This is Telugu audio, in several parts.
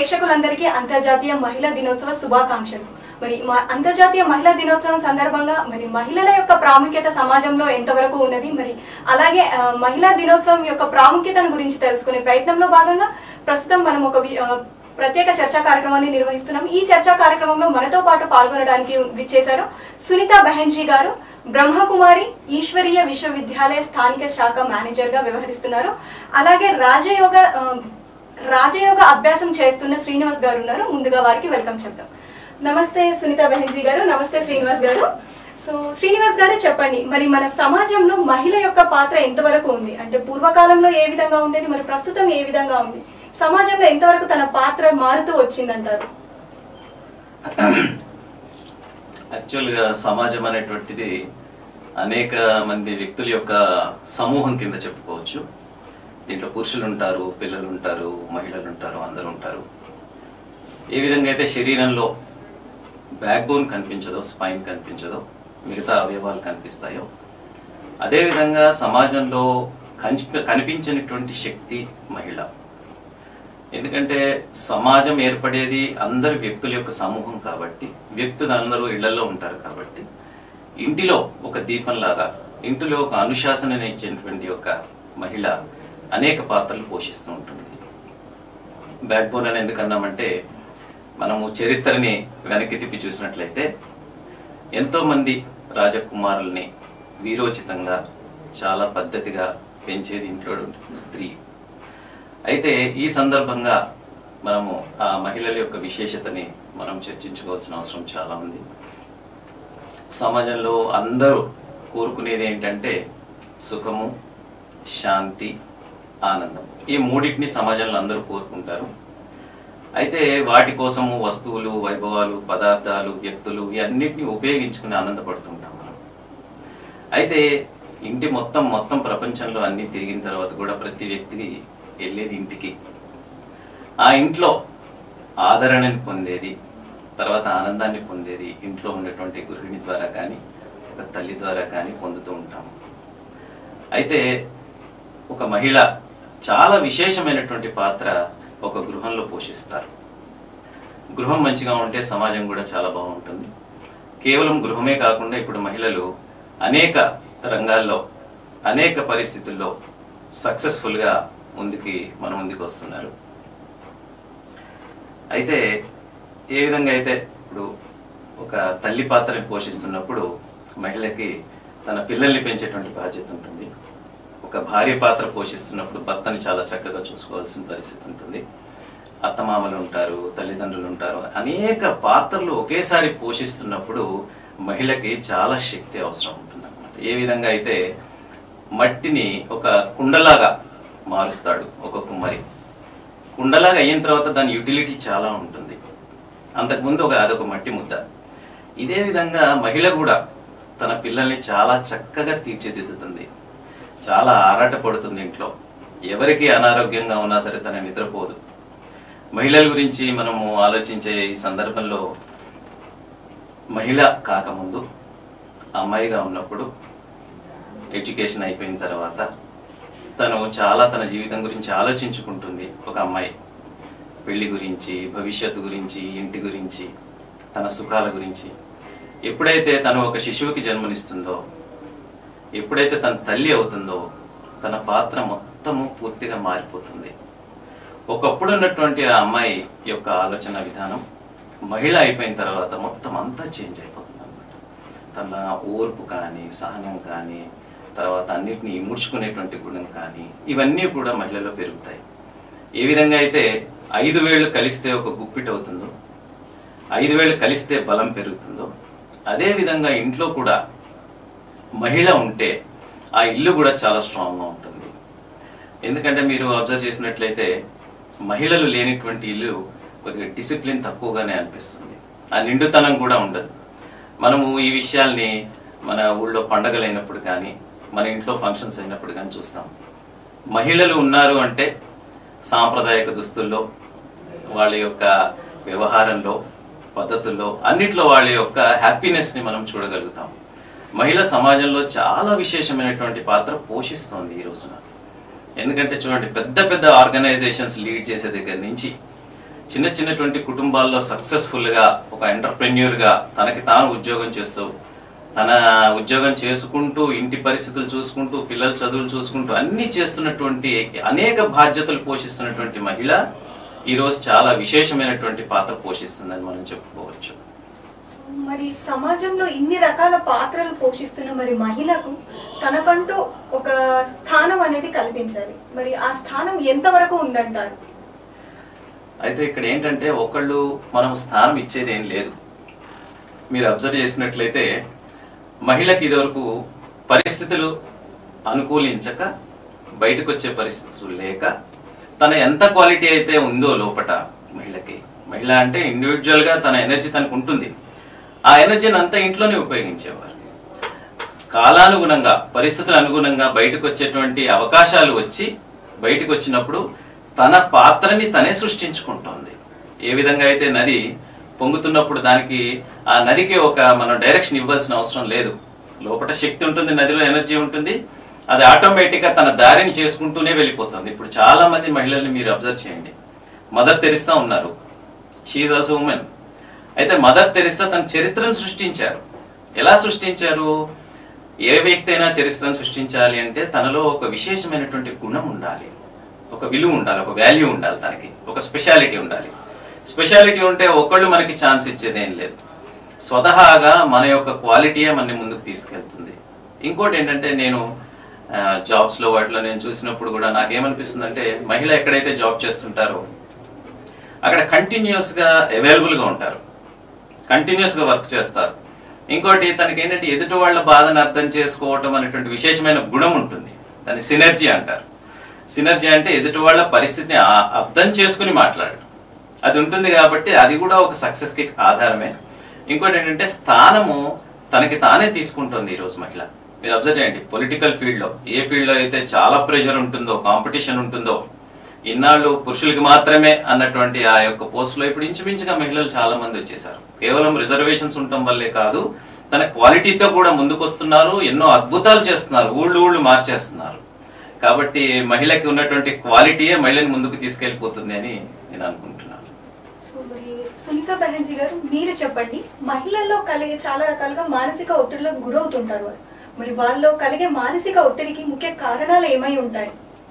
ప్రేక్షకులందరికీ అంతర్జాతీయ మహిళా దినోత్సవ శుభాకాంక్షలు మరి మా అంతర్జాతీయ మహిళా దినోత్సవం సందర్భంగా మరి మహిళల యొక్క ప్రాముఖ్యత సమాజంలో ఎంతవరకు ఉన్నది మరి అలాగే ఆ, మహిళా దినోత్సవం యొక్క ప్రాముఖ్యతను గురించి తెలుసుకునే ప్రయత్నంలో భాగంగా ప్రస్తుతం మనం ఒక వి- ఆ, ప్రత్యేక చర్చా కార్యక్రమాన్ని నిర్వహిస్తున్నాం ఈ చర్చా కార్యక్రమంలో మనతో పాటు పాల్గొనడానికి విచ్చేశారు సునీత బెహెన్జీ గారు బ్రహ్మకుమారి ఈశ్వరీయ విశ్వవిద్యాలయ స్థానిక శాఖ మేనేజర్ గా వ్యవహరిస్తున్నారు అలాగే రాజయోగ ఆ, రాజయోగ అభ్యాసం చేస్తున్న శ్రీనివాస్ గారు ఉన్నారు ముందుగా వారికి వెల్కమ్ చెప్తాం నమస్తే సునీత బెహెన్జీ గారు నమస్తే శ్రీనివాస్ గారు సో శ్రీనివాస్ గారు చెప్పండి మరి మన సమాజంలో మహిళ యొక్క పాత్ర ఎంతవరకు ఉంది అంటే పూర్వకాలంలో ఏ విధంగా ఉండేది మరి ప్రస్తుతం ఏ విధంగా ఉంది సమాజంలో ఎంతవరకు తన పాత్ర మారుతూ వచ్చిందంటారు యాక్చువల్గా సమాజం అనేటువంటిది అనేక మంది వ్యక్తుల యొక్క సమూహం కింద చెప్పుకోవచ్చు దీంట్లో పురుషులు ఉంటారు పిల్లలు ఉంటారు మహిళలు ఉంటారు అందరూ ఉంటారు ఏ విధంగా అయితే శరీరంలో బ్యాక్ బోన్ కనిపించదో స్పైన్ కనిపించదో మిగతా అవయవాలు కనిపిస్తాయో అదేవిధంగా సమాజంలో కనిపి కనిపించినటువంటి శక్తి మహిళ ఎందుకంటే సమాజం ఏర్పడేది అందరి వ్యక్తుల యొక్క సమూహం కాబట్టి వ్యక్తులు అందరూ ఇళ్లలో ఉంటారు కాబట్టి ఇంటిలో ఒక దీపంలాగా ఇంటిలో ఒక అనుశాసన ఇచ్చేటువంటి ఒక మహిళ అనేక పాత్రలు పోషిస్తూ ఉంటుంది బ్యాక్ బోన్ అని ఎందుకన్నామంటే మనము చరిత్రని వెనక్కి తిప్పి చూసినట్లయితే ఎంతో మంది రాజకుమారుల్ని వీరోచితంగా చాలా పద్ధతిగా పెంచేది ఇంట్లో స్త్రీ అయితే ఈ సందర్భంగా మనము ఆ మహిళల యొక్క విశేషతని మనం చర్చించుకోవాల్సిన అవసరం చాలా ఉంది సమాజంలో అందరూ కోరుకునేది ఏంటంటే సుఖము శాంతి ఆనందం ఈ మూడింటిని సమాజంలో అందరూ కోరుకుంటారు అయితే వాటి కోసము వస్తువులు వైభవాలు పదార్థాలు వ్యక్తులు ఇవన్నిటిని ఉపయోగించుకుని ఆనందపడుతుంటాం మనం అయితే ఇంటి మొత్తం మొత్తం ప్రపంచంలో అన్ని తిరిగిన తర్వాత కూడా ప్రతి వ్యక్తికి వెళ్ళేది ఇంటికి ఆ ఇంట్లో ఆదరణని పొందేది తర్వాత ఆనందాన్ని పొందేది ఇంట్లో ఉండేటువంటి గృహిణి ద్వారా కానీ ఒక తల్లి ద్వారా కానీ పొందుతూ ఉంటాము అయితే ఒక మహిళ చాలా విశేషమైనటువంటి పాత్ర ఒక గృహంలో పోషిస్తారు గృహం మంచిగా ఉంటే సమాజం కూడా చాలా బాగుంటుంది కేవలం గృహమే కాకుండా ఇప్పుడు మహిళలు అనేక రంగాల్లో అనేక పరిస్థితుల్లో సక్సెస్ఫుల్గా ముందుకి మన ముందుకు వస్తున్నారు అయితే ఏ విధంగా అయితే ఇప్పుడు ఒక తల్లి పాత్రని పోషిస్తున్నప్పుడు మహిళకి తన పిల్లల్ని పెంచేటువంటి బాధ్యత ఉంటుంది ఒక భార్య పాత్ర పోషిస్తున్నప్పుడు భర్తని చాలా చక్కగా చూసుకోవాల్సిన పరిస్థితి ఉంటుంది అత్తమామలు ఉంటారు తల్లిదండ్రులు ఉంటారు అనేక పాత్రలు ఒకేసారి పోషిస్తున్నప్పుడు మహిళకి చాలా శక్తి అవసరం ఉంటుంది అనమాట ఏ విధంగా అయితే మట్టిని ఒక కుండలాగా మారుస్తాడు ఒక కుమ్మరి కుండలాగా అయిన తర్వాత దాని యూటిలిటీ చాలా ఉంటుంది అంతకుముందు ఒక అదొక మట్టి ముద్ద ఇదే విధంగా మహిళ కూడా తన పిల్లల్ని చాలా చక్కగా తీర్చిదిద్దుతుంది చాలా ఆరాట పడుతుంది ఇంట్లో ఎవరికి అనారోగ్యంగా ఉన్నా సరే తన నిద్రపోదు మహిళల గురించి మనము ఆలోచించే ఈ సందర్భంలో మహిళ కాకముందు అమ్మాయిగా ఉన్నప్పుడు ఎడ్యుకేషన్ అయిపోయిన తర్వాత తను చాలా తన జీవితం గురించి ఆలోచించుకుంటుంది ఒక అమ్మాయి పెళ్లి గురించి భవిష్యత్తు గురించి ఇంటి గురించి తన సుఖాల గురించి ఎప్పుడైతే తను ఒక శిశువుకి జన్మనిస్తుందో ఎప్పుడైతే తన తల్లి అవుతుందో తన పాత్ర మొత్తము పూర్తిగా మారిపోతుంది ఒకప్పుడు ఉన్నటువంటి ఆ అమ్మాయి యొక్క ఆలోచన విధానం మహిళ అయిపోయిన తర్వాత మొత్తం అంతా చేంజ్ అయిపోతుంది అనమాట తన ఓర్పు కానీ సహనం కానీ తర్వాత అన్నిటిని ఇముడ్చుకునేటువంటి గుణం కానీ ఇవన్నీ కూడా మహిళలో పెరుగుతాయి ఏ విధంగా అయితే ఐదు వేళ్ళు కలిస్తే ఒక గుప్పిట అవుతుందో ఐదు వేళ్ళు కలిస్తే బలం పెరుగుతుందో అదే విధంగా ఇంట్లో కూడా మహిళ ఉంటే ఆ ఇల్లు కూడా చాలా స్ట్రాంగ్గా ఉంటుంది ఎందుకంటే మీరు అబ్జర్వ్ చేసినట్లయితే మహిళలు లేనిటువంటి ఇల్లు కొద్దిగా డిసిప్లిన్ తక్కువగానే అనిపిస్తుంది ఆ నిండుతనం కూడా ఉండదు మనము ఈ విషయాల్ని మన ఊళ్ళో పండగలు అయినప్పుడు కానీ మన ఇంట్లో ఫంక్షన్స్ అయినప్పుడు కానీ చూస్తాం మహిళలు ఉన్నారు అంటే సాంప్రదాయక దుస్తుల్లో వాళ్ళ యొక్క వ్యవహారంలో పద్ధతుల్లో అన్నిట్లో వాళ్ళ యొక్క హ్యాపీనెస్ ని మనం చూడగలుగుతాం మహిళ సమాజంలో చాలా విశేషమైనటువంటి పాత్ర పోషిస్తోంది ఈ రోజున ఎందుకంటే చూడండి పెద్ద పెద్ద ఆర్గనైజేషన్స్ లీడ్ చేసే దగ్గర నుంచి చిన్న చిన్నటువంటి కుటుంబాల్లో సక్సెస్ఫుల్ గా ఒక ఎంటర్ప్రెన్యూర్ గా తనకి తాను ఉద్యోగం చేస్తూ తన ఉద్యోగం చేసుకుంటూ ఇంటి పరిస్థితులు చూసుకుంటూ పిల్లల చదువులు చూసుకుంటూ అన్ని చేస్తున్నటువంటి అనేక బాధ్యతలు పోషిస్తున్నటువంటి మహిళ ఈ రోజు చాలా విశేషమైనటువంటి పాత్ర పోషిస్తుందని మనం చెప్పుకోవచ్చు సో మరి సమాజంలో ఇన్ని రకాల పాత్రలు పోషిస్తున్న మరి మహిళకు తనకంటూ ఒక స్థానం అనేది కల్పించాలి మరి ఆ స్థానం ఎంతవరకు ఉందంటారు అయితే ఇక్కడ ఏంటంటే ఒకళ్ళు మనం స్థానం ఇచ్చేది ఏం లేదు మీరు అబ్జర్వ్ చేసినట్లయితే మహిళకి ఇదివరకు పరిస్థితులు అనుకూలించక బయటకు వచ్చే పరిస్థితులు లేక తన ఎంత క్వాలిటీ అయితే ఉందో లోపట మహిళకి మహిళ అంటే ఇండివిజువల్ గా తన ఎనర్జీ తనకు ఉంటుంది ఆ ఎనర్జీని అంతా ఇంట్లోనే ఉపయోగించేవారు కాలానుగుణంగా పరిస్థితుల అనుగుణంగా బయటకు వచ్చేటువంటి అవకాశాలు వచ్చి బయటకు వచ్చినప్పుడు తన పాత్రని తనే సృష్టించుకుంటోంది ఏ విధంగా అయితే నది పొంగుతున్నప్పుడు దానికి ఆ నదికి ఒక మనం డైరెక్షన్ ఇవ్వాల్సిన అవసరం లేదు లోపల శక్తి ఉంటుంది నదిలో ఎనర్జీ ఉంటుంది అది ఆటోమేటిక్ గా తన దారిని చేసుకుంటూనే వెళ్ళిపోతుంది ఇప్పుడు చాలా మంది మహిళల్ని మీరు అబ్జర్వ్ చేయండి మదర్ తెరిస్తా ఉన్నారు షీఈ్ ఆల్సో ఉమెన్ అయితే మదర్ తెరిసా తన చరిత్రను సృష్టించారు ఎలా సృష్టించారు ఏ వ్యక్తి అయినా చరిత్రను సృష్టించాలి అంటే తనలో ఒక విశేషమైనటువంటి గుణం ఉండాలి ఒక విలువ ఉండాలి ఒక వాల్యూ ఉండాలి తనకి ఒక స్పెషాలిటీ ఉండాలి స్పెషాలిటీ ఉంటే ఒకళ్ళు మనకి ఛాన్స్ ఇచ్చేది ఏం లేదు స్వతహాగా మన యొక్క క్వాలిటీయే మనని ముందుకు తీసుకెళ్తుంది ఇంకోటి ఏంటంటే నేను జాబ్స్ లో వాటిలో నేను చూసినప్పుడు కూడా నాకేమనిపిస్తుంది అంటే మహిళ ఎక్కడైతే జాబ్ చేస్తుంటారో అక్కడ కంటిన్యూస్ గా అవైలబుల్ గా ఉంటారు కంటిన్యూస్ గా వర్క్ చేస్తారు ఇంకోటి తనకి ఏంటంటే ఎదుటి వాళ్ళ బాధను అర్థం చేసుకోవటం అనేటువంటి విశేషమైన గుణం ఉంటుంది దాన్ని సినర్జీ అంటారు సినర్జీ అంటే ఎదుటి వాళ్ళ పరిస్థితిని ఆ- అర్థం చేసుకుని మాట్లాడడం అది ఉంటుంది కాబట్టి అది కూడా ఒక సక్సెస్ కి ఆధారమే ఇంకోటి ఏంటంటే స్థానము తనకి తానే తీసుకుంటుంది ఈ రోజు మహిళ మీరు అబ్జర్వ్ చేయండి పొలిటికల్ ఫీల్డ్ లో ఏ ఫీల్డ్ లో అయితే చాలా ప్రెషర్ ఉంటుందో కాంపిటీషన్ ఉంటుందో ఇన్నాళ్ళు పురుషులకి మాత్రమే అన్నటువంటి ఆ యొక్క పోస్ట్ లో ఇప్పుడు ఇంచుమించుగా మహిళలు చాలా మంది వచ్చేసారు కేవలం రిజర్వేషన్స్ ఉండటం వల్లే కాదు తన క్వాలిటీతో కూడా ముందుకొస్తున్నారు ఎన్నో అద్భుతాలు చేస్తున్నారు ఊళ్ళు ఊళ్ళు మార్చేస్తున్నారు కాబట్టి మహిళకి ఉన్నటువంటి క్వాలిటీయే మహిళని ముందుకు తీసుకెళ్లిపోతుంది అని నేను అనుకుంటున్నాను సో మరి సునీత బెనర్జీ గారు మీరు చెప్పండి మహిళల్లో కలిగే చాలా రకాలుగా మానసిక ఒత్తిడిలకు గురవుతుంటారు వారు మరి వాళ్ళలో కలిగే మానసిక ఒత్తిడికి ముఖ్య కారణాలు ఏమై ఉంటాయి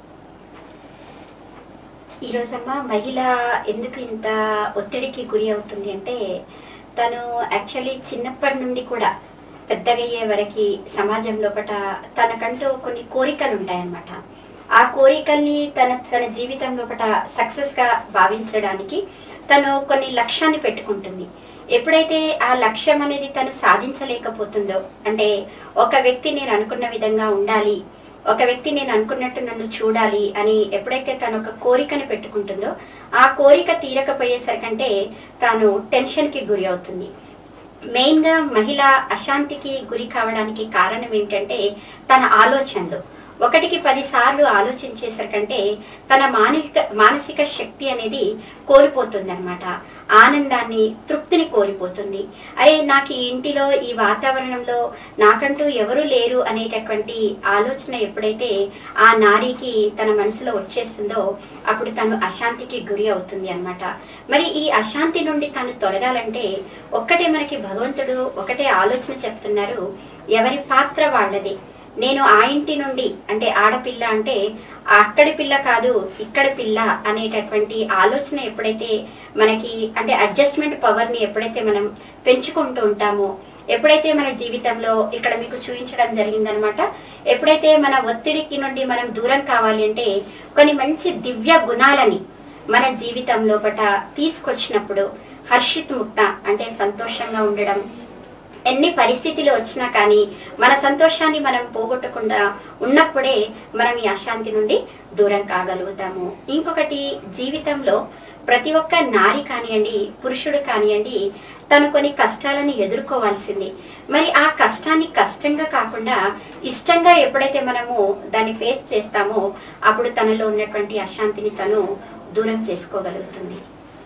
ఈరోజమ్మా మహిళ ఎందుకు ఇంత ఒత్తిడికి గురి అవుతుంది అంటే తను యాక్చువల్లీ చిన్నప్పటి నుండి కూడా పెద్దగయ్యే వరకు సమాజం లోపట తనకంటూ కొన్ని కోరికలు ఉంటాయన్నమాట ఆ కోరికల్ని తన తన జీవితం లోపట సక్సెస్గా భావించడానికి తను కొన్ని లక్ష్యాన్ని పెట్టుకుంటుంది ఎప్పుడైతే ఆ లక్ష్యం అనేది తను సాధించలేకపోతుందో అంటే ఒక వ్యక్తి నేను అనుకున్న విధంగా ఉండాలి ఒక వ్యక్తి నేను అనుకున్నట్టు నన్ను చూడాలి అని ఎప్పుడైతే తను ఒక కోరికను పెట్టుకుంటుందో ఆ కోరిక తీరకపోయేసరికంటే తాను టెన్షన్కి గురి అవుతుంది మెయిన్గా మహిళ అశాంతికి గురి కావడానికి కారణం ఏమిటంటే తన ఆలోచనలు ఒకటికి పది సార్లు ఆలోచించేసరికంటే తన మానసిక మానసిక శక్తి అనేది కోల్పోతుంది అనమాట ఆనందాన్ని తృప్తిని కోల్పోతుంది అరే నాకు ఈ ఇంటిలో ఈ వాతావరణంలో నాకంటూ ఎవరు లేరు అనేటటువంటి ఆలోచన ఎప్పుడైతే ఆ నారీకి తన మనసులో వచ్చేస్తుందో అప్పుడు తను అశాంతికి గురి అవుతుంది అన్నమాట మరి ఈ అశాంతి నుండి తను తొలగాలంటే ఒక్కటే మనకి భగవంతుడు ఒకటే ఆలోచన చెప్తున్నారు ఎవరి పాత్ర వాళ్ళది నేను ఆ ఇంటి నుండి అంటే ఆడపిల్ల అంటే అక్కడి పిల్ల కాదు ఇక్కడ పిల్ల అనేటటువంటి ఆలోచన ఎప్పుడైతే మనకి అంటే అడ్జస్ట్మెంట్ పవర్ని ఎప్పుడైతే మనం పెంచుకుంటూ ఉంటామో ఎప్పుడైతే మన జీవితంలో ఇక్కడ మీకు చూపించడం జరిగిందనమాట ఎప్పుడైతే మన ఒత్తిడికి నుండి మనం దూరం కావాలి అంటే కొన్ని మంచి దివ్య గుణాలని మన జీవితం లోపట తీసుకొచ్చినప్పుడు హర్షిత్ ముక్త అంటే సంతోషంగా ఉండడం ఎన్ని పరిస్థితులు వచ్చినా కానీ మన సంతోషాన్ని మనం పోగొట్టకుండా ఉన్నప్పుడే మనం ఈ అశాంతి నుండి దూరం కాగలుగుతాము ఇంకొకటి జీవితంలో ప్రతి ఒక్క నారి కానివ్వండి పురుషుడు కానివ్వండి తను కొన్ని కష్టాలను ఎదుర్కోవాల్సింది మరి ఆ కష్టాన్ని కష్టంగా కాకుండా ఇష్టంగా ఎప్పుడైతే మనము దాన్ని ఫేస్ చేస్తామో అప్పుడు తనలో ఉన్నటువంటి అశాంతిని తను దూరం చేసుకోగలుగుతుంది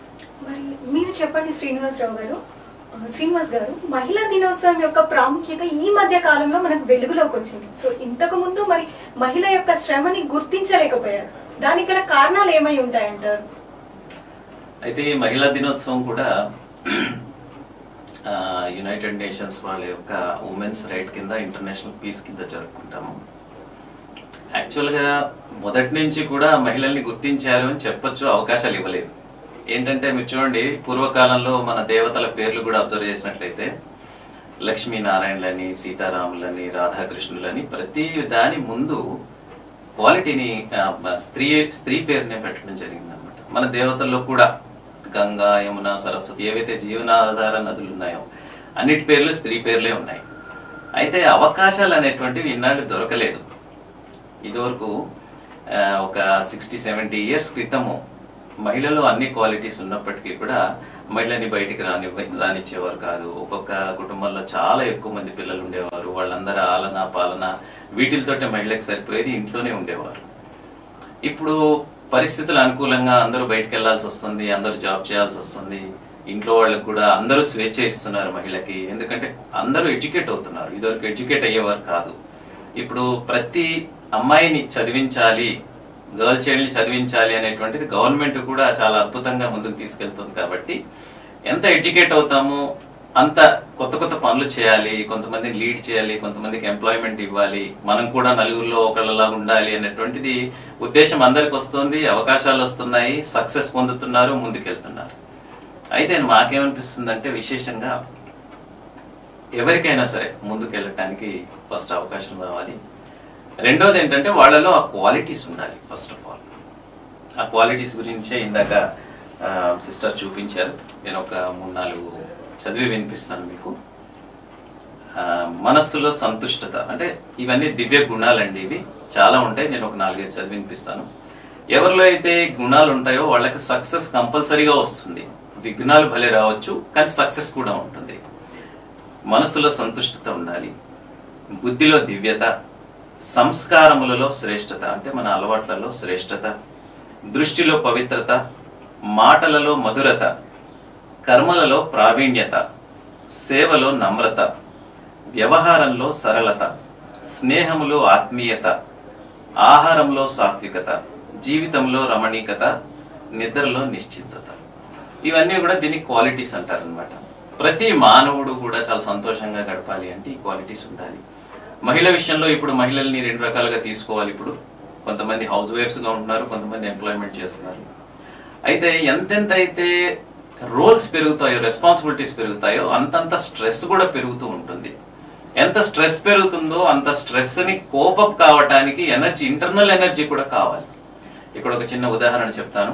మరి మీరు చెప్పండి శ్రీనివాసరావు గారు ఆ, శ్రీనివాస్ గారు మహిళా దినోత్సవం యొక్క ప్రాముఖ్యత ఈ మధ్య కాలంలో మనకు వెలుగులోకి వచ్చింది సో ఇంతకు ముందు మరి మహిళ యొక్క శ్రమని గుర్తించలేకపోయారు దానికి గల కారణాలు ఏమై ఉంటాయంటారు అయితే ఈ మహిళా దినోత్సవం కూడా ఆ, యునైటెడ్ నేషన్స్ వాళ్ళ యొక్క ఉమెన్స్ రైట్ కింద ఇంటర్నేషనల్ పీస్ కింద జరుపుకుంటాము యాక్చువల్గా మొదటి నుంచి కూడా మహిళల్ని గుర్తించారు అని చెప్పొచ్చు అవకాశాలు ఇవ్వలేదు ఏంటంటే మీరు చూడండి పూర్వకాలంలో మన దేవతల పేర్లు కూడా అబ్జర్వ్ చేసినట్లయితే లక్ష్మీనారాయణలని సీతారాములని రాధాకృష్ణులని ప్రతి దాని ముందు క్వాలిటీని ఆ, స్త్రీ స్త్రీ పేరునే పెట్టడం జరిగింది అనమాట మన దేవతల్లో కూడా గంగా యమున సరస్వతి ఏవైతే జీవనాధార నదులు ఉన్నాయో అన్నిటి పేర్లు స్త్రీ పేర్లే ఉన్నాయి అయితే అవకాశాలు అనేటువంటివి ఇన్నాళ్ళు దొరకలేదు ఇదివరకు ఆ, ఒక సిక్స్టీ సెవెంటీ ఇయర్స్ క్రితము మహిళలో అన్ని క్వాలిటీస్ ఉన్నప్పటికీ కూడా మహిళని బయటికి రాని రానిచ్చేవారు కాదు ఒక్కొక్క కుటుంబంలో చాలా ఎక్కువ మంది పిల్లలు ఉండేవారు వాళ్ళందరూ ఆలన పాలన వీటితోటే మహిళకి సరిపోయేది ఇంట్లోనే ఉండేవారు ఇప్పుడు పరిస్థితులు అనుకూలంగా అందరూ బయటకు వెళ్లాల్సి వస్తుంది అందరూ జాబ్ చేయాల్సి వస్తుంది ఇంట్లో వాళ్ళకి కూడా అందరూ స్వేచ్ఛ ఇస్తున్నారు మహిళకి ఎందుకంటే అందరూ ఎడ్యుకేట్ అవుతున్నారు ఇదివరకు ఎడ్యుకేట్ అయ్యేవారు కాదు ఇప్పుడు ప్రతి అమ్మాయిని చదివించాలి గర్ల్ చైల్డ్ చదివించాలి అనేటువంటిది గవర్నమెంట్ కూడా చాలా అద్భుతంగా ముందుకు తీసుకెళ్తుంది కాబట్టి ఎంత ఎడ్యుకేట్ అవుతామో అంత కొత్త కొత్త పనులు చేయాలి కొంతమందిని లీడ్ చేయాలి కొంతమందికి ఎంప్లాయ్మెంట్ ఇవ్వాలి మనం కూడా నలుగురిలో ఒకళ్ళలా ఉండాలి అనేటువంటిది ఉద్దేశం అందరికి వస్తుంది అవకాశాలు వస్తున్నాయి సక్సెస్ పొందుతున్నారు ముందుకెళ్తున్నారు అయితే మాకేమనిపిస్తుంది అంటే విశేషంగా ఎవరికైనా సరే ముందుకు వెళ్ళటానికి ఫస్ట్ అవకాశం రావాలి రెండోది ఏంటంటే వాళ్ళలో ఆ క్వాలిటీస్ ఉండాలి ఫస్ట్ ఆఫ్ ఆల్ ఆ క్వాలిటీస్ గురించే ఇందాక సిస్టర్ చూపించారు నేను ఒక మూడు నాలుగు చదివి వినిపిస్తాను మీకు ఆ, మనస్సులో సంతుష్టత అంటే ఇవన్నీ దివ్య గుణాలండి ఇవి చాలా ఉంటాయి నేను ఒక నాలుగైదు చదివి వినిపిస్తాను ఎవరిలో అయితే గుణాలు ఉంటాయో వాళ్ళకి సక్సెస్ కంపల్సరీగా వస్తుంది విఘ్నాలు భలే రావచ్చు కానీ సక్సెస్ కూడా ఉంటుంది మనసులో సంతుష్టత ఉండాలి బుద్ధిలో దివ్యత సంస్కారములలో శ్రేష్టత అంటే మన అలవాట్లలో శ్రేష్టత దృష్టిలో పవిత్రత మాటలలో మధురత కర్మలలో ప్రావీణ్యత సేవలో నమ్రత వ్యవహారంలో సరళత స్నేహములో ఆత్మీయత ఆహారంలో సాత్వికత జీవితంలో రమణీకత నిద్రలో నిశ్చితత ఇవన్నీ కూడా దీని క్వాలిటీస్ అంటారనమాట ప్రతి మానవుడు కూడా చాలా సంతోషంగా గడపాలి అంటే ఈ క్వాలిటీస్ ఉండాలి మహిళ విషయంలో ఇప్పుడు మహిళల్ని రెండు రకాలుగా తీసుకోవాలి ఇప్పుడు కొంతమంది హౌస్ వైఫ్స్ గా ఉంటున్నారు కొంతమంది ఎంప్లాయ్మెంట్ చేస్తున్నారు అయితే ఎంతెంత అయితే రోల్స్ పెరుగుతాయో రెస్పాన్సిబిలిటీస్ పెరుగుతాయో అంతంత స్ట్రెస్ కూడా పెరుగుతూ ఉంటుంది ఎంత స్ట్రెస్ పెరుగుతుందో అంత స్ట్రెస్ ని కోపప్ కావటానికి ఎనర్జీ ఇంటర్నల్ ఎనర్జీ కూడా కావాలి ఇక్కడ ఒక చిన్న ఉదాహరణ చెప్తాను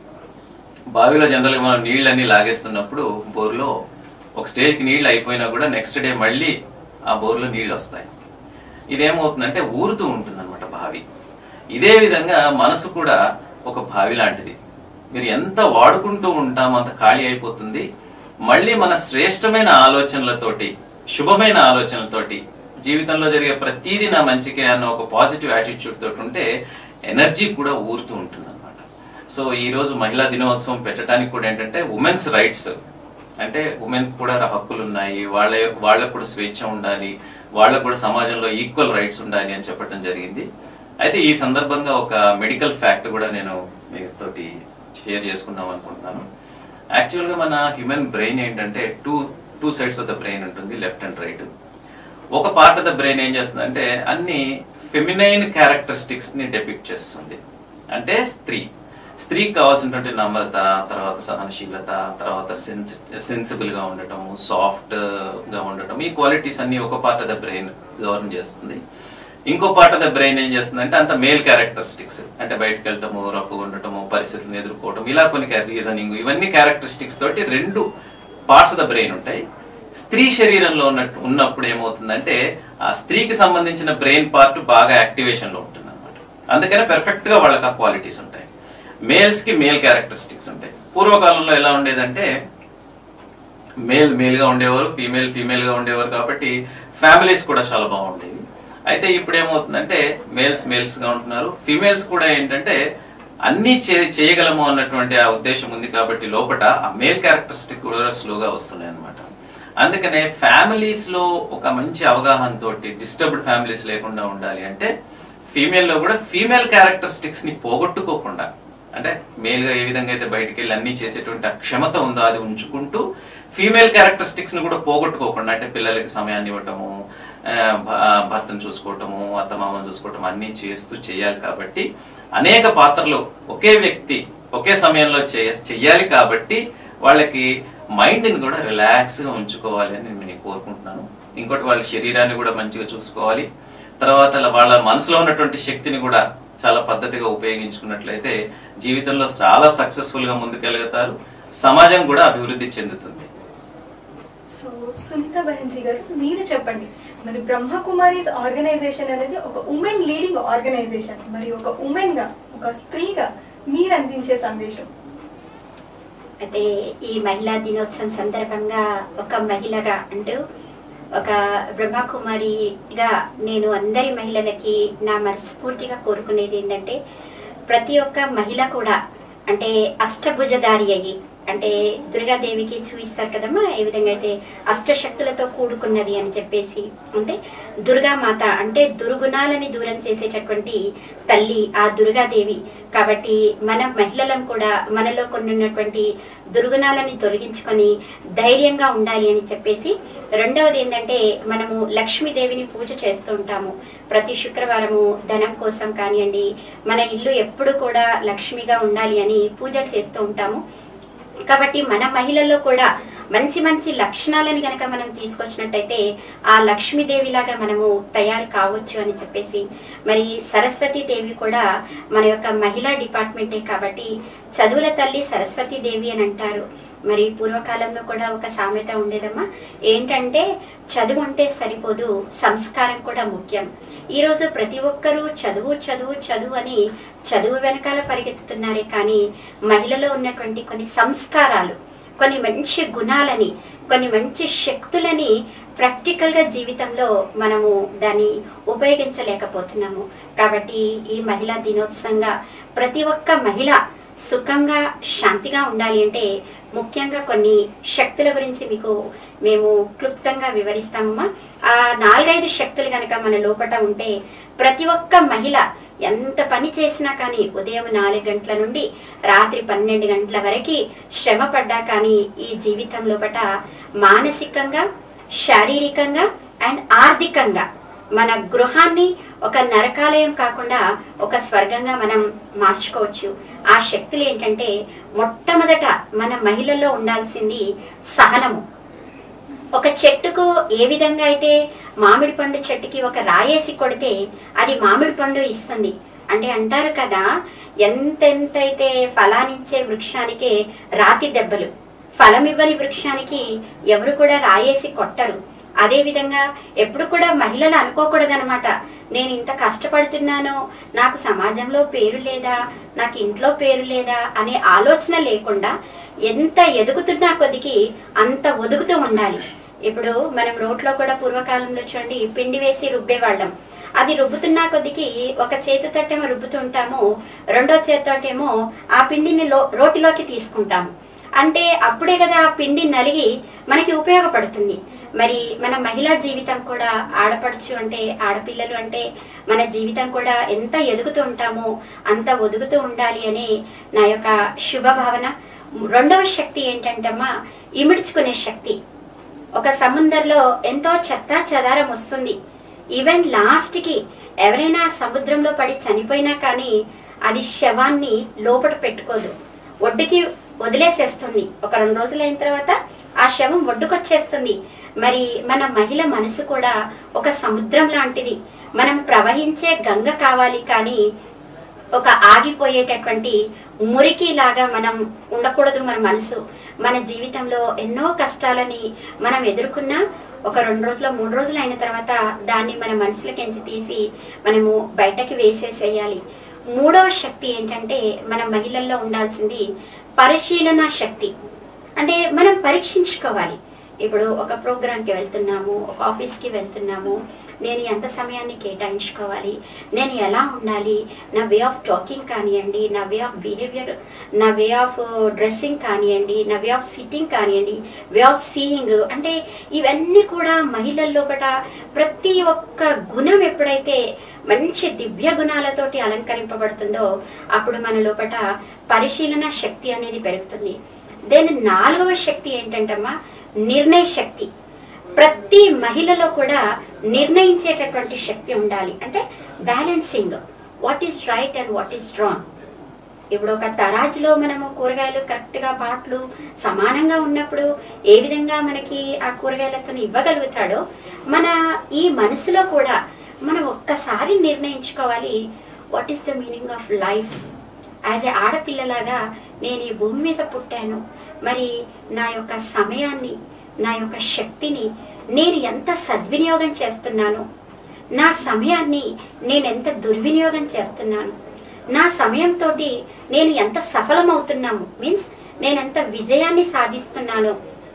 బావిలో జనరల్ గా మనం నీళ్ళన్నీ లాగేస్తున్నప్పుడు బోర్లో ఒక స్టేజ్కి నీళ్ళు అయిపోయినా కూడా నెక్స్ట్ డే మళ్ళీ ఆ బోర్లో నీళ్ళు వస్తాయి ఇదేమవుతుందంటే ఊరుతూ ఉంటుంది అనమాట బావి ఇదే విధంగా మనసు కూడా ఒక బావి లాంటిది మీరు ఎంత వాడుకుంటూ ఉంటామో అంత ఖాళీ అయిపోతుంది మళ్ళీ మన శ్రేష్టమైన ఆలోచనలతోటి శుభమైన ఆలోచనలతోటి జీవితంలో జరిగే ప్రతీది నా మంచికే అన్న ఒక పాజిటివ్ యాటిట్యూడ్ తోటి ఉంటే ఎనర్జీ కూడా ఊరుతూ ఉంటుంది అనమాట సో ఈ రోజు మహిళా దినోత్సవం పెట్టడానికి కూడా ఏంటంటే ఉమెన్స్ రైట్స్ అంటే ఉమెన్ కూడా హక్కులు ఉన్నాయి వాళ్ళ వాళ్ళకు కూడా స్వేచ్ఛ ఉండాలి వాళ్ళకు కూడా సమాజంలో ఈక్వల్ రైట్స్ ఉండాలి అని చెప్పడం జరిగింది అయితే ఈ సందర్భంగా ఒక మెడికల్ ఫ్యాక్ట్ కూడా నేను మీతోటి షేర్ చేసుకుందాం అనుకుంటున్నాను యాక్చువల్గా మన హ్యూమన్ బ్రెయిన్ ఏంటంటే two two sides of the brain ఉంటుంది లెఫ్ట్ అండ్ రైట్ ఒక పార్ట్ ఆఫ్ ద బ్రెయిన్ ఏం చేస్తుందంటే అన్ని ఫెమినైన్ క్యారెక్టరిస్టిక్స్ ని డెపిక్ట్ చేస్తుంది అంటే స్త్రీ స్త్రీకి కావాల్సినటువంటి నమ్రత తర్వాత సహనశీలత తర్వాత సెన్స్ సెన్సిబుల్ గా ఉండటము సాఫ్ట్ గా ఉండటం ఈ క్వాలిటీస్ అన్ని ఒక part of the brain govern చేస్తుంది ఇంకో పార్ట్ ఆఫ్ ద బ్రెయిన్ ఏం చేస్తుంది అంటే అంత మేల్ క్యారెక్టరిస్టిక్స్ అంటే బయటకు వెళ్ళటము రఫ్గా ఉండటము పరిస్థితులను ఎదుర్కోవటం ఇలా కొన్ని రీజనింగ్ ఇవన్నీ క్యారెక్టరిస్టిక్స్ తోటి రెండు పార్ట్స్ ఆఫ్ ద బ్రెయిన్ ఉంటాయి స్త్రీ శరీరంలో ఉన్నట్టు ఉన్నప్పుడు ఏమవుతుందంటే ఆ స్త్రీకి సంబంధించిన బ్రెయిన్ పార్ట్ బాగా యాక్టివేషన్ లో ఉంటుంది అనమాట అందుకనే పెర్ఫెక్ట్ గా వాళ్ళకి ఆ క్వాలిటీస్ ఉంటాయి మేల్స్ కి మేల్ క్యారెక్టరిస్టిక్స్ ఉంటాయి పూర్వకాలంలో ఎలా ఉండేదంటే మేల్ మేల్ గా ఉండేవారు ఫీమేల్ ఫీమేల్ గా ఉండేవారు కాబట్టి ఫ్యామిలీస్ కూడా చాలా బాగుండేవి అయితే ఇప్పుడు ఏమవుతుందంటే మేల్స్ మేల్స్ గా ఉంటున్నారు ఫీమేల్స్ కూడా ఏంటంటే అన్ని చే- చేయగలము అన్నటువంటి ఆ ఉద్దేశం ఉంది కాబట్టి లోపల ఆ మేల్ క్యారెక్టరిస్టిక్ కూడా స్లోగా వస్తున్నాయి అనమాట అందుకనే ఫ్యామిలీస్ లో ఒక మంచి అవగాహన తోటి డిస్టర్బ్డ్ ఫ్యామిలీస్ లేకుండా ఉండాలి అంటే ఫీమేల్ లో కూడా ఫీమేల్ క్యారెక్టరిస్టిక్స్ ని పోగొట్టుకోకుండా అంటే మేల్గా ఏ విధంగా అయితే బయటికి వెళ్ళి అన్ని చేసేటువంటి ఆ క్షమత ఉందో అది ఉంచుకుంటూ ఫీమేల్ క్యారెక్టరిస్టిక్స్ ని కూడా పోగొట్టుకోకుండా అంటే పిల్లలకి సమయాన్ని ఇవ్వటము ఆ, భ- భర్తను చూసుకోవటము అత్తమామను చూసుకోవటం అన్ని చేస్తూ చేయాలి కాబట్టి అనేక పాత్రలు ఒకే వ్యక్తి ఒకే సమయంలో చేయ చెయ్యాలి కాబట్టి వాళ్ళకి మైండ్ ని కూడా రిలాక్స్ గా ఉంచుకోవాలి అని నేను కోరుకుంటున్నాను ఇంకోటి వాళ్ళ శరీరాన్ని కూడా మంచిగా చూసుకోవాలి తర్వాత వాళ్ళ మనసులో ఉన్నటువంటి శక్తిని కూడా చాలా పద్ధతిగా ఉపయోగించుకున్నట్లయితే జీవితంలో చాలా సక్సెస్ఫుల్ గా ముందుకెళ్తారు సమాజం కూడా అభివృద్ధి చెందుతుంది సో సునీత బెహన్జీ గారు మీరు చెప్పండి మరి బ్రహ్మకుమారీస్ ఆర్గనైజేషన్ అనేది ఒక ఉమెన్ లీడింగ్ ఆర్గనైజేషన్ మరి ఒక ఉమెన్ గా ఒక స్త్రీగా మీరు అందించే సందేశం అయితే ఈ మహిళా దినోత్సవం సందర్భంగా ఒక మహిళగా అంటూ ఒక బ్రహ్మకుమారిగా నేను అందరి మహిళలకి నా మనస్ఫూర్తిగా కోరుకునేది ఏంటంటే ప్రతి ఒక్క మహిళ కూడా అంటే అష్టభుజధారి అయ్యి అంటే దుర్గాదేవికి చూపిస్తారు కదమ్మా ఏ విధంగా అయితే అష్టశక్తులతో కూడుకున్నది అని చెప్పేసి అంటే దుర్గామాత అంటే దుర్గుణాలని దూరం చేసేటటువంటి తల్లి ఆ దుర్గాదేవి కాబట్టి మన మహిళలం కూడా మనలో కొన్ని ఉన్నటువంటి దుర్గుణాలని తొలగించుకొని ధైర్యంగా ఉండాలి అని చెప్పేసి రెండవది ఏంటంటే మనము లక్ష్మీదేవిని పూజ చేస్తూ ఉంటాము ప్రతి శుక్రవారము ధనం కోసం కానివ్వండి మన ఇల్లు ఎప్పుడు కూడా లక్ష్మిగా ఉండాలి అని పూజలు చేస్తూ ఉంటాము కాబట్టి మన మహిళల్లో కూడా మంచి మంచి లక్షణాలని గనక మనం తీసుకొచ్చినట్టయితే ఆ లక్ష్మీదేవి లాగా మనము తయారు కావచ్చు అని చెప్పేసి మరి సరస్వతి దేవి కూడా మన యొక్క మహిళా డిపార్ట్మెంటే కాబట్టి చదువుల తల్లి సరస్వతి దేవి అని అంటారు మరి పూర్వకాలంలో కూడా ఒక సామెత ఉండేదమ్మా ఏంటంటే చదువు ఉంటే సరిపోదు సంస్కారం కూడా ముఖ్యం ఈరోజు ప్రతి ఒక్కరూ చదువు చదువు చదువు అని చదువు వెనకాల పరిగెత్తుతున్నారే కానీ మహిళలో ఉన్నటువంటి కొన్ని సంస్కారాలు కొన్ని మంచి గుణాలని కొన్ని మంచి శక్తులని ప్రాక్టికల్గా జీవితంలో మనము దాన్ని ఉపయోగించలేకపోతున్నాము కాబట్టి ఈ మహిళా దినోత్సవంగా ప్రతి ఒక్క మహిళ సుఖంగా శాంతిగా ఉండాలి అంటే ముఖ్యంగా కొన్ని శక్తుల గురించి మీకు మేము క్లుప్తంగా వివరిస్తామమ్మా ఆ నాలుగైదు శక్తులు కనుక మన లోపట ఉంటే ప్రతి ఒక్క మహిళ ఎంత పని చేసినా కానీ ఉదయం నాలుగు గంటల నుండి రాత్రి పన్నెండు గంటల వరకు శ్రమ పడ్డా కానీ ఈ జీవితం లోపట మానసికంగా శారీరకంగా అండ్ ఆర్థికంగా మన గృహాన్ని ఒక నరకాలయం కాకుండా ఒక స్వర్గంగా మనం మార్చుకోవచ్చు ఆ శక్తులు ఏంటంటే మొట్టమొదట మన మహిళల్లో ఉండాల్సింది సహనము ఒక చెట్టుకు ఏ విధంగా అయితే మామిడి పండు చెట్టుకి ఒక రాయేసి కొడితే అది మామిడి పండు ఇస్తుంది అంటే అంటారు కదా ఎంతెంతైతే ఫలానిచ్చే వృక్షానికే రాతి దెబ్బలు ఫలమివ్వని వృక్షానికి ఎవరు కూడా రాయేసి కొట్టరు అదే విధంగా ఎప్పుడు కూడా మహిళలు అనుకోకూడదనమాట నేను ఇంత కష్టపడుతున్నాను నాకు సమాజంలో పేరు లేదా నాకు ఇంట్లో పేరు లేదా అనే ఆలోచన లేకుండా ఎంత ఎదుగుతున్నా కొద్దికి అంత ఒదుగుతూ ఉండాలి ఇప్పుడు మనం రోట్లో కూడా పూర్వకాలంలో చూడండి పిండి వేసి రుబ్బేవాళ్ళం అది రుబ్బుతున్నా కొద్దికి ఒక చేతితోటేమో రుబ్బుతుంటాము రెండో చేతితోటేమో ఆ పిండిని లో రోటిలోకి తీసుకుంటాము అంటే అప్పుడే కదా ఆ పిండి నలిగి మనకి ఉపయోగపడుతుంది మరి మన మహిళా జీవితం కూడా ఆడపడుచు అంటే ఆడపిల్లలు అంటే మన జీవితం కూడా ఎంత ఎదుగుతూ ఉంటామో అంత ఒదుగుతూ ఉండాలి అనే నా యొక్క శుభ భావన రెండవ శక్తి ఏంటంటమ్మా ఇమిడ్చుకునే శక్తి ఒక సముద్రంలో ఎంతో చెత్త చెదారం వస్తుంది ఈవెన్ లాస్ట్కి ఎవరైనా సముద్రంలో పడి చనిపోయినా కానీ అది శవాన్ని లోపల పెట్టుకోదు ఒడ్డుకి వదిలేసేస్తుంది ఒక రెండు రోజులు అయిన తర్వాత ఆ శవం ఒడ్డుకొచ్చేస్తుంది మరి మన మహిళ మనసు కూడా ఒక సముద్రం లాంటిది మనం ప్రవహించే గంగ కావాలి కానీ ఒక ఆగిపోయేటటువంటి మురికి లాగా మనం ఉండకూడదు మన మనసు మన జీవితంలో ఎన్నో కష్టాలని మనం ఎదుర్కొన్నా ఒక రెండు రోజులు మూడు రోజులు అయిన తర్వాత దాన్ని మన మనసులకించి తీసి మనము బయటకి వేసేసేయాలి మూడవ శక్తి ఏంటంటే మన మహిళల్లో ఉండాల్సింది పరిశీలన శక్తి అంటే మనం పరీక్షించుకోవాలి ఇప్పుడు ఒక ప్రోగ్రామ్కి వెళ్తున్నాము ఒక ఆఫీస్కి వెళ్తున్నాము నేను ఎంత సమయాన్ని కేటాయించుకోవాలి నేను ఎలా ఉండాలి నా వే ఆఫ్ టాకింగ్ కానివ్వండి నా వే ఆఫ్ బిహేవియర్ నా వే ఆఫ్ డ్రెస్సింగ్ కానివ్వండి నా వే ఆఫ్ సిట్టింగ్ కానివ్వండి వే ఆఫ్ సీయింగ్ అంటే ఇవన్నీ కూడా మహిళల్లో ఒకట ప్రతి ఒక్క గుణం ఎప్పుడైతే మంచి దివ్య గుణాలతోటి అలంకరింపబడుతుందో అప్పుడు మన లోపట పరిశీలన శక్తి అనేది పెరుగుతుంది దేని నాలుగవ శక్తి ఏంటంటమ్మా నిర్ణయ శక్తి ప్రతి మహిళలో కూడా నిర్ణయించేటటువంటి శక్తి ఉండాలి అంటే balancing what is right and what is wrong ఇప్పుడు ఒక తరాజులో మనము కూరగాయలు కరెక్ట్గా పాటలు సమానంగా ఉన్నప్పుడు ఏ విధంగా మనకి ఆ కూరగాయలతో ఇవ్వగలుగుతాడో మన ఈ మనసులో కూడా మనం ఒక్కసారి నిర్ణయించుకోవాలి what is the meaning of life as a ఆడపిల్లలాగా నేను ఈ భూమి మీద పుట్టాను మరి నా యొక్క సమయాన్ని నా యొక్క శక్తిని నేను ఎంత సద్వినియోగం చేస్తున్నాను నా సమయాన్ని నేను ఎంత దుర్వినియోగం చేస్తున్నాను నా సమయంతో నేను ఎంత సఫలమవుతున్నాము మీన్స్ నేను ఎంత విజయాన్ని సాధిస్తున్నాను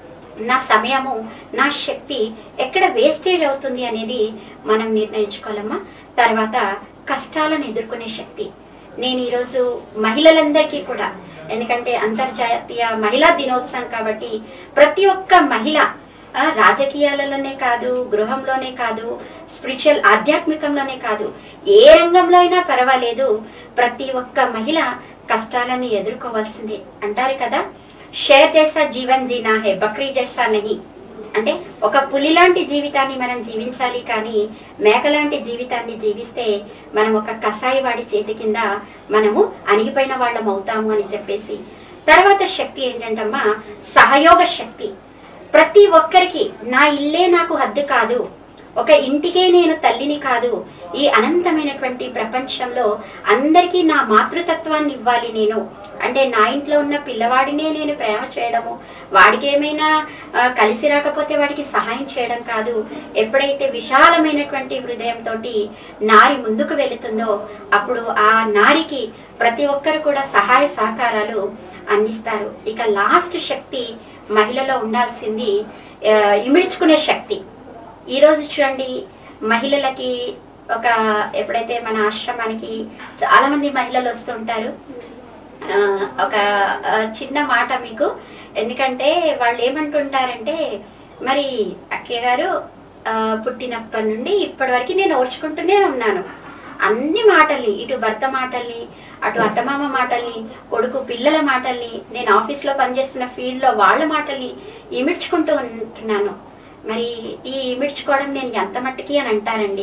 నా సమయము నా శక్తి ఎక్కడ వేస్టేజ్ అవుతుంది అనేది మనం నిర్ణయించుకోవాలమ్మా తర్వాత కష్టాలను ఎదుర్కొనే శక్తి నేను ఈరోజు మహిళలందరికీ కూడా ఎందుకంటే అంతర్జాతీయ మహిళా దినోత్సవం కాబట్టి ప్రతి ఒక్క మహిళ ఆ, రాజకీయాలలోనే కాదు గృహంలోనే కాదు స్పిరిచువల్ ఆధ్యాత్మికంలోనే కాదు ఏ రంగంలో అయినా పర్వాలేదు ప్రతి ఒక్క మహిళ కష్టాలను ఎదుర్కోవాల్సిందే అంటారు కదా షేర్ జైసా జీవన్ జీనా హే బక్రీ జైసా నహి అంటే ఒక పులి లాంటి జీవితాన్ని మనం జీవించాలి కానీ మేక లాంటి జీవితాన్ని జీవిస్తే మనం ఒక కషాయి వాడి చేతి కింద మనము అణిగిపోయిన వాళ్ళం అవుతాము అని చెప్పేసి తర్వాత శక్తి ఏంటంటమ్మా సహయోగ శక్తి ప్రతి ఒక్కరికి నా ఇల్లే నాకు హద్దు కాదు ఒక ఇంటికే నేను తల్లిని కాదు ఈ అనంతమైనటువంటి ప్రపంచంలో అందరికీ నా మాతృతత్వాన్ని ఇవ్వాలి నేను అంటే నా ఇంట్లో ఉన్న పిల్లవాడినే నేను ప్రేమ చేయడము వాడికి ఏమైనా ఆ, కలిసి రాకపోతే వాడికి సహాయం చేయడం కాదు ఎప్పుడైతే విశాలమైనటువంటి హృదయంతో నారి ముందుకు వెళుతుందో అప్పుడు ఆ నారికి ప్రతి ఒక్కరు కూడా సహాయ సహకారాలు అందిస్తారు ఇక లాస్ట్ శక్తి మహిళలో ఉండాల్సింది ఆ, ఇమిడ్చుకునే శక్తి ఈరోజు చూడండి మహిళలకి ఒక ఎప్పుడైతే మన ఆశ్రమానికి చాలా మంది మహిళలు వస్తుంటారు ఆ, ఒక ఆ, చిన్న మాట మీకు ఎందుకంటే వాళ్ళు ఏమంటుంటారంటే మరి అక్కయ్య గారు ఆ, పుట్టినప్పటి నుండి ఇప్పటి వరకు నేను ఓర్చుకుంటూనే ఉన్నాను అన్ని మాటల్ని ఇటు భర్త మాటల్ని అటు అత్తమామ మాటల్ని కొడుకు పిల్లల మాటల్ని నేను ఆఫీస్లో పనిచేస్తున్న ఫీల్డ్లో వాళ్ళ మాటల్ని ఇమిడ్చుకుంటూ ఉంటున్నాను మరి ఈ ఇమిడ్చుకోవడం నేను ఎంత మట్టికి అని అంటారండి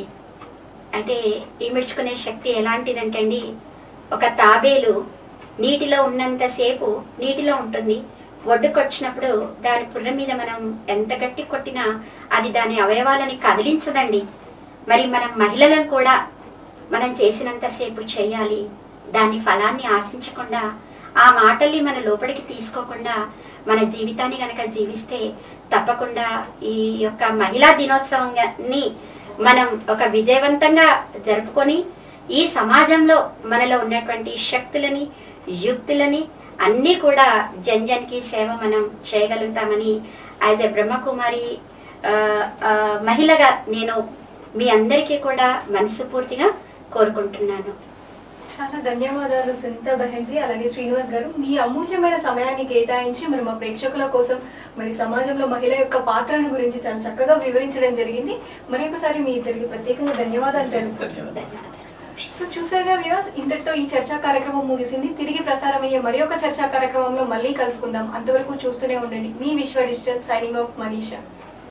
అయితే ఇమిడ్చుకునే శక్తి ఎలాంటిదంటే అండి ఒక తాబేలు నీటిలో ఉన్నంతసేపు నీటిలో ఉంటుంది ఒడ్డుకొచ్చినప్పుడు దాని పుర్ర మీద మనం ఎంత గట్టి కొట్టినా అది దాని అవయవాలని కదిలించదండి మరి మనం మహిళలను కూడా మనం చేసినంతసేపు చేయాలి దాని ఫలాన్ని ఆశించకుండా ఆ మాటల్ని మన లోపలికి తీసుకోకుండా మన జీవితాన్ని గనక జీవిస్తే తప్పకుండా ఈ యొక్క మహిళా దినోత్సవాన్ని మనం ఒక విజయవంతంగా జరుపుకొని ఈ సమాజంలో మనలో ఉన్నటువంటి శక్తులని యుక్తులని అన్నీ కూడా జన్ జన్కి సేవ మనం చేయగలుగుతామని యాజ్ ఎ బ్రహ్మకుమారి ఆ, ఆ, మహిళగా నేను మీ అందరికీ కూడా మనస్ఫూర్తిగా కోరుకుంటున్నాను చాలా ధన్యవాదాలు సునీత బెహెన్జీ అలాగే శ్రీనివాస్ గారు మీ అమూల్యమైన సమయాన్ని కేటాయించి మరి మా ప్రేక్షకుల కోసం మరి సమాజంలో మహిళ యొక్క పాత్రను గురించి చాలా చక్కగా వివరించడం జరిగింది మరి ఒకసారి మీ ఇద్దరికి ప్రత్యేకంగా ధన్యవాదాలు తెలుపుతున్నాను ధన్యవాదాలు ధన్యవాదాలు సో చూసారుగా వ్యూస్ ఇంతటితో ఈ చర్చా కార్యక్రమం ముగిసింది తిరిగి ప్రసారమయ్యే మరి ఒక చర్చా కార్యక్రమంలో మళ్ళీ కలుసుకుందాం అంతవరకు చూస్తూనే ఉండండి మీ విశ్వ డిజిటల్ సైనింగ్ ఆఫ్ మనీషా